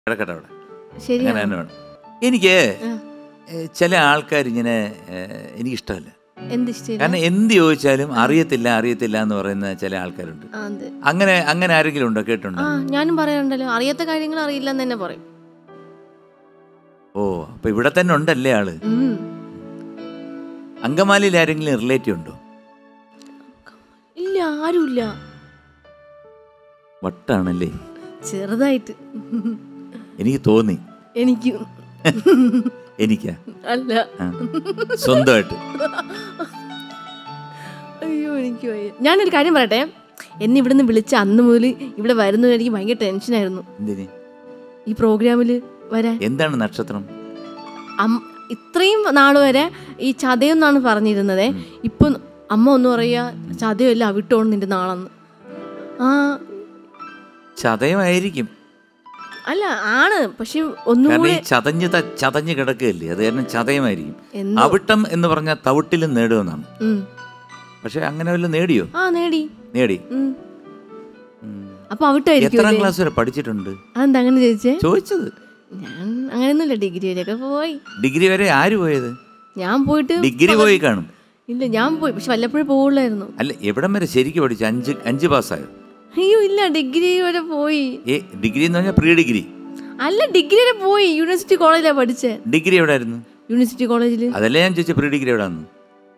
കിടക്കട്ടെ അവിടെ ശരി അങ്ങനെ തന്നെ വേണം എനിക്ക് ഏ, ചില ആൾക്കാർ ഇങ്ങനെ ഏ, എനിക്കിഷ്ടമല്ല എന്ത് ഇഷ്ടമില്ല കാരണം എന്ത് ചോദിച്ചാലും അറിയത്തില്ല അറിയത്തില്ല എന്ന് പറയുന്ന ചില ആൾക്കാരുണ്ട് ആ, അതെ അങ്ങനെ അങ്ങനെ ആരെങ്കിലും ഉണ്ടോ കേട്ടുണ്ടോ ആ ഞാനും പറയാറുണ്ടല്ലോ അറിയാത്ത കാര്യങ്ങൾ അറിയില്ല എന്ന് തന്നെ പറയും ഓ അപ്പൊ ഇവിടെ തന്നെ ഉണ്ടല്ലേ ആള് ഉം. അങ്കമാലിയിൽ ആരെങ്കിലും റിലേറ്റീവ് ഉണ്ടോ ഇല്ല ആരുമില്ല വട്ടാണല്ലേ ചെറുതായിട്ട് എനിക്ക് തോന്നി എനിക്ക് എനിക്കാ അല്ല ആ. സ്വന്തമായിട്ട് അയ്യോ എനിക്ക് വയ്യ ഞാനൊരു കാര്യം പറയട്ടെ എന്നെ ഇവിടുന്ന് വിളിച്ച അന്ന് മുതൽ ഇവിടെ വരുന്നതിന് എനിക്ക് ഭയങ്കര ടെൻഷനായിരുന്നു എന്തിന് ഈ പ്രോഗ്രാമിൽ വരാൻ എന്താണ് നക്ഷത്രം അം- ഇത്രയും നാൾ വരെ ഈ ചതയം എന്നാണ് പറഞ്ഞിരുന്നത് ഇപ്പൊ അമ്മ ഒന്ന് പറയാ ചതയല്ല അവിട്ടോണ് നിന്റെ നാളെന്ന് ആ ചതയമായിരിക്കും അല്ല ആണ് പക്ഷെ കാരണം ഒന്നുകൂടെ ഈ ചതഞ്ഞ് ത- ചതഞ്ഞ് കിടക്കുകയല്ലേ അത് കാരണം ചതയമായിരിക്കും എന്തോ അവിട്ടം എന്ന് പറഞ്ഞാൽ തവിട്ടിലും നേടുമെന്നാണ് ഉം. പക്ഷെ അങ്ങനെ വല്ലതും നേടിയോ ആ നേടി നേടി ഉം. ഉം. അപ്പൊ അവിട്ടായിരിക്കും എത്രാം ക്ലാസ് വരെ പഠിച്ചിട്ടുണ്ട് അതെന്താ അങ്ങനെ ചോദിച്ചേ ചോദിച്ചത് ഞാൻ അങ്ങനെയൊന്നുമില്ല ഡിഗ്രി വരെയൊക്കെ പോയി ഡിഗ്രി വരെ ആര് പോയത് ഞാൻ പോയിട്ട് ഡിഗ്രി പോയി കാണും ഇല്ല ഞാൻ പോയി പക്ഷെ വല്ലപ്പോഴും പോവുള്ളായിരുന്നു അല്ല എവിടം വരെ ശരിക്കും പഠിച്ചു അഞ്ച് അഞ്ച് പാസ്സായോ അയ്യോ ഇല്ല ഡിഗ്രി വരെ പോയി ഏ ഡിഗ്രി എന്ന് പറഞ്ഞാൽ പ്രീ ഡിഗ്രി അല്ല ഡിഗ്രി വരെ പോയി യൂണിവേഴ്സിറ്റി കോളേജിലാണ് പഠിച്ചേ ഡിഗ്രി എവിടെ ആയിരുന്നു യൂണിവേഴ്സിറ്റി കോളേജിൽ അതല്ലേ ഞാൻ ചോദിച്ചു പ്രീ ഡിഗ്രി എവിടെ ആയിരുന്നു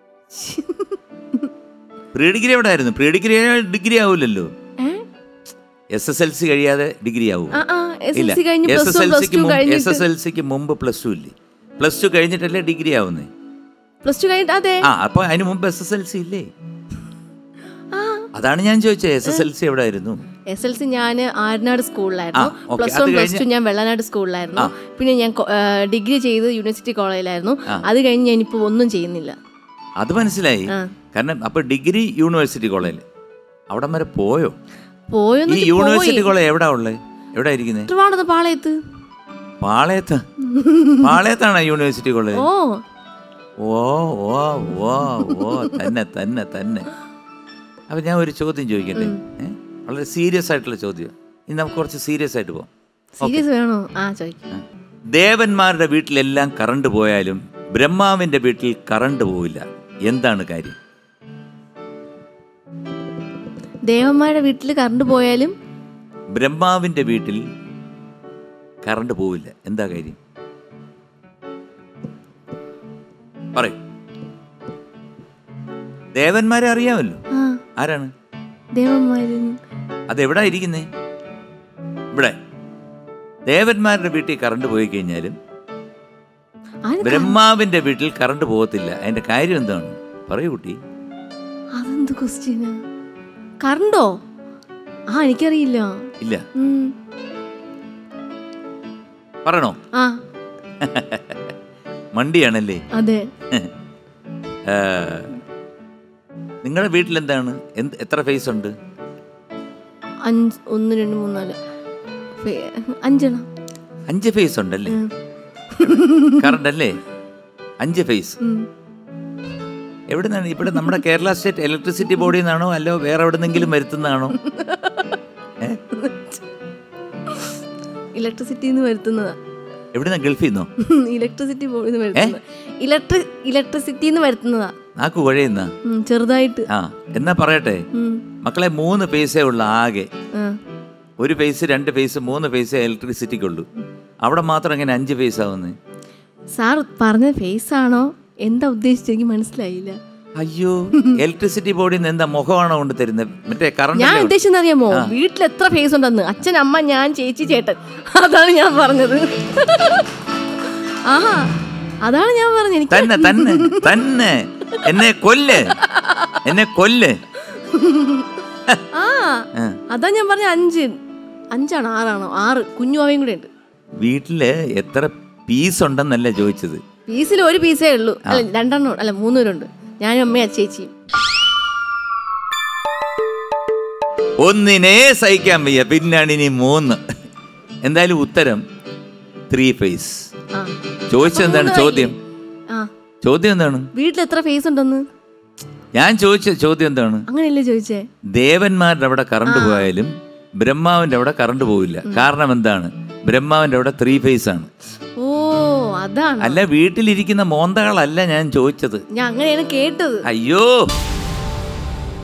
പ്രീ ഡിഗ്രി എവിടെ ആയിരുന്നു പ്രീ ഡിഗ്രി ഡിഗ്രി ആവൂലല്ലോ എസ് എസ് എൽ സി കഴിയാതെ ഡിഗ്രി ആവൂ ആ ആ എസ് എൽ ഇല്ല സി കഴിഞ്ഞ് S plus S one L plus സിക്ക് ടു എസ് കഴിഞ്ഞിട്ട് എസ് എൽ സിക്ക് മുമ്പ് പ്ലസ് ടു ഇല്ലേ പ്ലസ് ടു കഴിഞ്ഞിട്ടല്ലേ ഡിഗ്രി ആവുന്നേ പ്ലസ് ടു കഴിഞ്ഞിട്ട് അതെ ആ അപ്പൊ അതിന് മുമ്പ് എസ് എസ് എൽ സി ഇല്ലേ ആ അതാണ് ഞാൻ ചോദിച്ചത് എസ് എസ് എൽ സി എവിടെ ആയിരുന്നു എസ് എൽ സി ഞാൻ ആരനാട് സ്കൂളിലായിരുന്നു ആ, ഓക്കേ. പ്ലസ് അത് വൺ പ്ലസ് ടു കഴിഞ്ഞ് ഞാൻ വെള്ളനാട് സ്കൂളിലായിരുന്നു പിന്നെ ഞാൻ കൊ- ആ, ഡിഗ്രി ചെയ്ത് യൂണിവേഴ്സിറ്റി കോളേജിലായിരുന്നു ആ. അത് കഴിഞ്ഞ് ഞാനിപ്പോൾ ഒന്നും ചെയ്യുന്നില്ല അത് മനസ്സിലായി ആ. കാരണം അപ്പൊ ഡിഗ്രി യൂണിവേഴ്സിറ്റി കോളേജിൽ അവിടം വരെ പോയോ ഈ പോയൊന്നും യൂണിവേഴ്സിറ്റി കോളേജ് എവിടാ ഉള്ളത് എവിടെ ഇരിക്കുന്നത് ട്രിവാണ്ടത്ത് പാളയത്ത് പാളയത്ത് പാളയത്താണ് യൂണിവേഴ്സിറ്റി കോളേജ് ഓ ഓ ഓ ഓ ഓ തന്നെ തന്നെ തന്നെ അപ്പൊ ഞാൻ ഒരു ചോദ്യം ചോദിക്കട്ടെ ഏ? വളരെ സീരിയസ് ആയിട്ടുള്ള ചോദ്യം ഇനി നമുക്ക് കുറച്ച് സീരിയസ് ആയിട്ട് പോകാം സീരിയസ് വേണോ ആ ചോദിക്കും ദേവന്മാരുടെ വീട്ടിലെല്ലാം കറണ്ട് പോയാലും ബ്രഹ്മാവിന്റെ വീട്ടിൽ കറണ്ട് പോവില്ല എന്താണ് കാര്യം ദേവന്മാരുടെ വീട്ടിൽ കറണ്ട് പോയാലും ബ്രഹ്മാവിന്റെ വീട്ടിൽ കറണ്ട് പോവില്ല എന്താ കാര്യം പറയൂ ദേവന്മാരെ അറിയാമല്ലോ ആ ആരാണ് ദേവന്മാരും അതെവിടാ ഇരിക്കുന്നേ ഇവിടെ ദേവന്മാരുടെ വീട്ടിൽ കറണ്ട് പോയി കഴിഞ്ഞാലും ആര് ബ്രഹ്മാവിന്റെ വീട്ടിൽ കറണ്ട് പോകത്തില്ല അതിന്റെ കാര്യം എന്താണ് പറയൂ കുട്ടി അതെന്ത് ക്വസ്റ്റ്യനാ കറണ്ടോ ആ എനിക്കറിയില്ല ഇല്ല ഉം. പറയണോ ആ മണ്ടിയാണല്ലേ അതെ ആ, നിങ്ങളുടെ വീട്ടിൽ എന്താണ് എന്ത് എത്ര ഫേസ് ഉണ്ട് അഞ്ച് ഒന്ന് രണ്ട് മൂന്ന് നാല് ഫേ- അഞ്ചെണ്ണം അഞ്ച് ഫേസ് ഉണ്ടല്ലേ ഉം. കറണ്ട് അല്ലേ അഞ്ച് ഫേസ് ഉം. എവിടെ നിന്നാണ് ഇവിടെ നമ്മുടെ കേരള സ്റ്റേറ്റ് ഇലക്ട്രിസിറ്റി ബോർഡിൽ നിന്നാണോ അല്ലോ വേറെ എവിടെ നിന്നെങ്കിലും വരുത്തുന്നതാണോ ഏ? ഇലക്ട്രിസിറ്റിന്ന് വരുത്തുന്നതാ എവിടുന്ന ഗൾഫിൽ നിന്നോ ഇലക്ട്രിസിറ്റി ബോർഡിൽ നിന്ന് വരുത്തുന്നത് ഇലക്ട്രി ഇലക്ട്രിസിറ്റിന്ന് വരുത്തുന്നതാ നാക്ക് കുഴയുന്ന ഉം, ചെറുതായിട്ട് ആ എന്നാ പറയട്ടെ ഉം. മക്കളെ മൂന്ന് പൈസേ ഉള്ള ആകെ ആ. ഒരു പൈസ രണ്ട് പൈസ മൂന്ന് പൈസ ഇലക്ട്രിസിറ്റിക്കുള്ളൂ അവിടെ മാത്രം എങ്ങനെ അഞ്ച് പൈസ ആവുന്നത് സാർ പറഞ്ഞ ഫേസ് ആണോ എന്താ ഉദ്ദേശിച്ചത് എനിക്ക് മനസ്സിലായില്ല അയ്യോ ഇലക്ട്രിസിറ്റി ബോർഡിൽ നിന്ന് എന്താ മുഖമാണോ കൊണ്ട് തരുന്നത് മറ്റേ കറണ്ട് ഞാൻ ഉദ്ദേശിച്ചത് അറിയാമോ വീട്ടിൽ എത്ര ഫേസ് ഉണ്ടെന്ന് അച്ഛൻ അമ്മ ഞാൻ ചേച്ചി ചേട്ടൻ അതാണ് ഞാൻ പറഞ്ഞത് ആഹാ അതാണ് ഞാൻ പറഞ്ഞത് എനിക്ക് തന്നെ തന്നെ തന്നെ എന്നെ കൊല്ല് എന്നെ കൊല്ല് ആ ആ. അതാ ഞാൻ പറഞ്ഞ അഞ്ച് അഞ്ചാണോ ആറാണോ ആറ് കുഞ്ഞു അവയും കൂടെ ഉണ്ട് വീട്ടില് എത്ര പീസ് ഉണ്ടെന്നല്ല ചോദിച്ചത് പീസിൽ ഒരു പീസേ ഉള്ളൂ അല്ല രണ്ടെണ്ണം അല്ല മൂന്ന് പേരുണ്ട് ഞാനും അമ്മയും ചേച്ചിയും ഒന്നിനെ സഹിക്കാൻ വയ്യ പിന്നാണ് ഇനി മൂന്ന് എന്തായാലും ഉത്തരം ത്രീ ഫേസ് ആ ചോദിച്ചത് എന്താണ് ചോദ്യം ആ ചോദ്യം എന്താണ് വീട്ടിൽ എത്ര ഫേസ് ഉണ്ടെന്ന് ഞാൻ ചോദിച്ച ചോദ്യം എന്താണ് അങ്ങനെയല്ലേ ചോദിച്ചേ ദേവന്മാരുടെ അവിടെ കറണ്ട് പോയാലും ബ്രഹ്മാവിന്റെ അവിടെ കറണ്ട് പോവില്ല കാരണം എന്താണ് ബ്രഹ്മാവിന്റെ അവിടെ ത്രീ ഫേസ് ആണ് ഓ അതാണ് അല്ല വീട്ടിലിരിക്കുന്ന മോന്തകളല്ല ഞാൻ ചോദിച്ചത് ഞാൻ അങ്ങനെയാണ് കേട്ടത് അയ്യോ